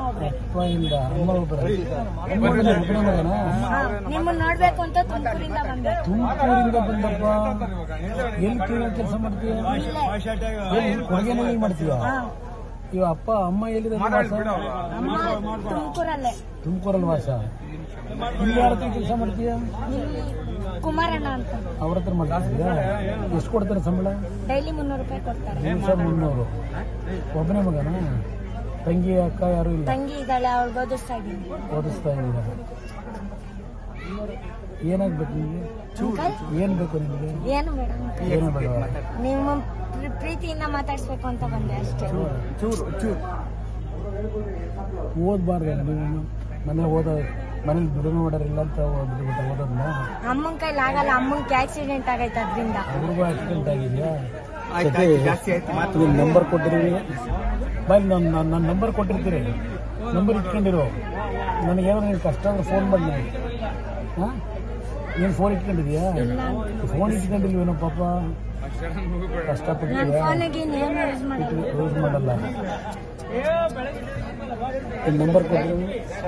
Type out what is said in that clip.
ಒಬ್ರೆ ಅಪ್ಪಯಿಂದ ಅಮ್ಮ ಒಬ್ಬರ ಅಮ್ಮ ಒಬ್ಬನೇ ಒಬ್ಬನೇ ಮಗನಾ ಹಾ, ನಿಮ್ಮನ್ನ ನೋಡ್ಬೇಕು ಅಂತ ತುಮಕೂರಿಂದ ಬಂದೆ ತುಮಕೂರಿಂದ ಬಂದಪ್ಪ ಎಲ್ಲಿ ಕೇಳೋ ಕೆಲಸ ಮಾಡ್ತೀಯ ಇಲ್ಲೇ ಎಲ್ಲಿ ಕೊಡಗೇನಲ್ಲಿ ಮಾಡ್ತೀಯ ಹಾ, ಇವ ಅಪ್ಪ ಅಮ್ಮ ಎಲ್ಲಿದೆ ವಾಸ ಅಮ್ಮ ತುಮಕೂರಲ್ಲೇ ತುಮಕೂರಲ್ಲಿ ವಾಸ ಇಲ್ಲಿ ಯಾರ ಹತ್ರ ಕೆಲಸ ಮಾಡ್ತೀಯ ಇಲ್ಲಿ ಕುಮಾರಣ್ಣ ಅಂತ ಅವ್ರ ಹತ್ರ ಮಾಡ್ತಿದ್ಯಾ ಎಷ್ಟು ಕೊಡ್ತಾರೆ ಸಂಬಳ ಡೈಲಿ ಮುನ್ನೂರು ರೂಪಾಯಿ ಕೊಡ್ತಾರೆ ದಿವಸ ಮುನ್ನೂರು ಒಬ್ಬನೇ ಮಗನ ತಂಗಿ ಅಕ್ಕ ಯಾರು ಇಲ್ಲ ತಂಗಿ ಇದ್ದಾಳೆ ಅವಳು ಓದಿಸ್ತಾ ಇದ್ದೀನಿ ಓದಿಸ್ತಾ ಇದ್ದಾರೆ ಏನಾಗ್ಬೇಕು ನಿಮಗೆ ಏನ್ ಬೇಕು ನಿಮಗೆ ಏನು ಬೇಡ uncle. ಏನು ಬೇಡ ನಿಮ್ಮ ಪ್ರೀ- ಪ್ರೀತಿಯಿಂದ ಮಾತಾಡ್ಸ್ಬೇಕು ಅಂತ ಬಂದೆ ಅಷ್ಟೇ ಓದ್ಬಾರ್ದು ನೀವು ಮನೆ ಓದ ಮನೇಲಿ ದುಡಿಮೆ ಮಾಡೋರಿಲ್ಲ ಅಂತ ಓದ್ಬಿಟ್ಟು ಓದೋದನ್ನ ಅಮ್ಮನ ಕೈಲಿ ಆಗಲ್ಲ ಅಮ್ಮಂಗೆ ಆಕ್ಸಿಡೆಂಟ್ ಆಗೈತೆ ಅದ್ರಿಂದ ಅವ್ರಿಗೂ ಆಕ್ಸಿಡೆಂಟ್ ಆಗಿದೆಯಾ ನೀವು ನಂಬರ್ ಕೊಟ್ಟಿರಿ ಬಾಯ್ ನಾನು ನನ್ನ ನಂಬರ್ ಕೊಟ್ಟಿರ್ತೀರಿ ನಂಬರ್ ಇಟ್ಕೊಂಡಿರು ನನಗೆ ಏನಾದ್ರು ನಿನ್ ಕಷ್ಟ ಆದ್ರೆ ಫೋನ್ ಮಾಡಿ ನನಗೆ ಹಾಂ ನೀನು ಫೋನ್ ಇಟ್ಕೊಂಡಿದ್ಯಾ ಇಲ್ಲ ಫೋನ್ ಇಟ್ಕೊಂಡಿಲ್ವೇನೋ ಪಾಪ ನನ್ನ ಕಷ್ಟಪಟ್ಟಿದ್ಯಾ ಫೋನಿಗೆ ಏನು ಯೂಸ್ ಮಾಡಲ್ಲ ಯೂಸ್ ಮಾಡಲ್ಲ ನಂಬರ್ ಕೊಟ್ಟಿರಿ